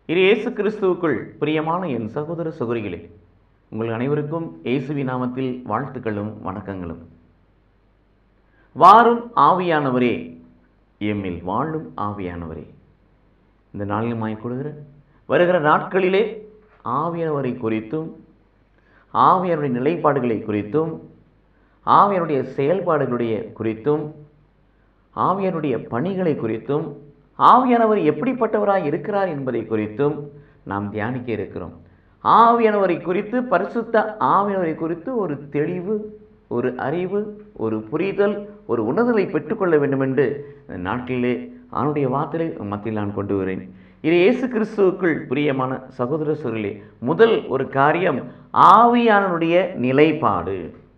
இது இயேசு கிறிஸ்துவுக்குள் பிரியமான என் சகோதர சகோதரிகளே உங்கள் அனைவருக்கும் இயேசுவி நாமத்தில் வாழ்த்துக்களும் வணக்கங்களும் வாரும் ஆவியானவரே எம்மில் வாழும் ஆவியானவரே இந்த நாளிலுமாய் கொடுகிற வருகிற நாட்களிலே ஆவியானவரை குறித்தும் ஆவியானுடைய நிலைப்பாடுகளை குறித்தும் ஆவியானுடைய செயல்பாடுகளுடைய குறித்தும் ஆவியானுடைய பணிகளை குறித்தும் ஆவியானவர் எப்படிப்பட்டவராய் இருக்கிறார் என்பதை குறித்தும் நாம் தியானிக்க இருக்கிறோம் ஆவியானவரை குறித்து பரிசுத்த ஆவியானவரை குறித்து ஒரு தெளிவு ஒரு அறிவு ஒரு புரிதல் ஒரு உணர்தலை பெற்றுக்கொள்ள வேண்டும் என்று இந்த நாட்களிலே அவனுடைய வார்த்தையை மத்தியில் நான் கொண்டு வரேன் இது இயேசு கிறிஸ்துவுக்குள் பிரியமான சகோதர சூழலே முதல் ஒரு காரியம் ஆவியானனுடைய நிலைப்பாடு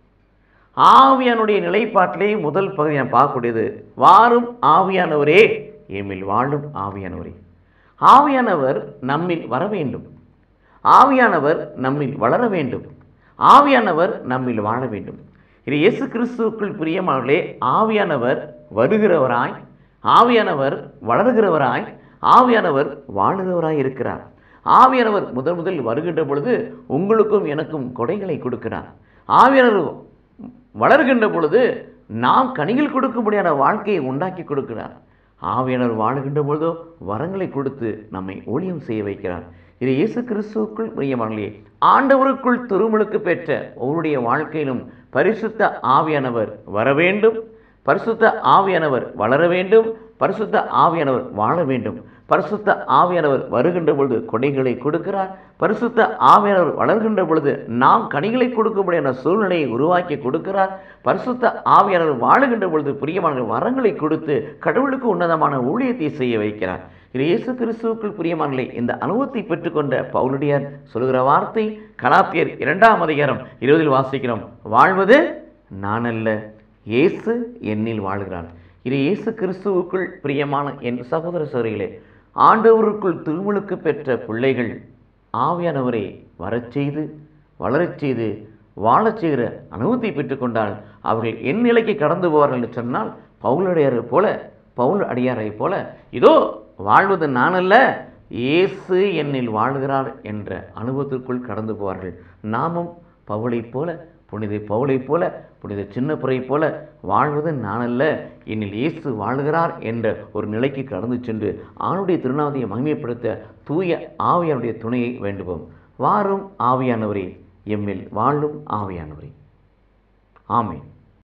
ஆவியானுடைய நிலைப்பாட்டிலே முதல் பகுதி நான் பார்க்கக்கூடியது வாரும் ஆவியானவரே எம்மில் வாழும் ஆவியானவரே ஆவியானவர் நம்மில் வர வேண்டும் ஆவியானவர் நம்மில் வளர வேண்டும் ஆவியானவர் நம்மில் வாழ வேண்டும் இது இயேசு கிறிஸ்துவுக்குள் பிரியமானவர்களே ஆவியானவர் வருகிறவராய் ஆவியானவர் வளருகிறவராய் ஆவியானவர் வாழுகிறவராய் இருக்கிறார் ஆவியானவர் முதல் முதல் வருகின்ற பொழுது உங்களுக்கும் எனக்கும் கொடைகளை கொடுக்கிறார் ஆவியானவர் வளர்கின்ற பொழுது நாம் கனிகள் கொடுக்கும்படியான வாழ்க்கையை உண்டாக்கி கொடுக்கிறார் ஆவியானவர் வாழுகின்ற பொழுதோ வரங்களை கொடுத்து நம்மை ஊழியம் செய்ய வைக்கிறார் இது இயேசு கிறிஸ்துவுக்குள் பிரியமானே ஆண்டவருக்குள் திருமுழுக்கு பெற்ற ஒவ்வொருடைய வாழ்க்கையிலும் பரிசுத்த ஆவியானவர் வர வேண்டும் பரிசுத்த ஆவியானவர் வளர வேண்டும் பரிசுத்த ஆவியானவர் வாழ வேண்டும் பரிசுத்த ஆவியானவர் வருகின்ற பொழுது கொடைகளை கொடுக்கிறார் பரிசுத்த ஆவியானவர் வளர்கின்ற பொழுது நாம் கனிகளை கொடுக்கும்படியான சூழ்நிலையை உருவாக்கி கொடுக்கிறார் பரிசுத்த ஆவியானவர் வாழுகின்ற பொழுது பிரியமான வரங்களை கொடுத்து கடவுளுக்கு உன்னதமான ஊழியத்தை செய்ய வைக்கிறார் இது இயேசு கிறிஸ்துவுக்குள் பிரியமானலை இந்த அனுபவத்தை பெற்றுக்கொண்ட பவுலடியார் சொல்கிற வார்த்தை கலாத்தியர் இரண்டாம் அதிகாரம் இருபதில் வாசிக்கிறோம் வாழ்வது நான் அல்ல இயேசு என்னில் வாழ்கிறான் இது இயேசு கிறிஸ்துவுக்குள் பிரியமான என் சகோதர சோரிகளே ஆண்டவருக்குள் திருமுழுக்கு பெற்ற பிள்ளைகள் ஆவியானவரை வரச் செய்து வளரச் செய்து வாழச் செய்கிற அனுபவத்தை பெற்றுக்கொண்டால் அவர்கள் என் நிலைக்கு கடந்து போவார்கள் என்று சொன்னால் பவுலடியாரை போல பவுல் அடியாரை போல இதோ வாழ்வது நான் அல்ல இயேசு என்னில் வாழ்கிறார் என்ற அனுபவத்திற்குள் கடந்து போவார்கள் நாமும் பவுளைப் போல புனித பவுளைப் போல புனித சின்னப்புரை போல வாழ்வது நானல்ல என்னில் இயேசு வாழ்கிறார் என்ற ஒரு நிலைக்கு கடந்து சென்று ஆணுடைய திருநாமத்தை மகிமைப்படுத்த தூய ஆவியானுடைய துணையை வேண்டுவோம் வாரும் ஆவியானவரே எம்மில் வாழும் ஆவியானவரே ஆமென்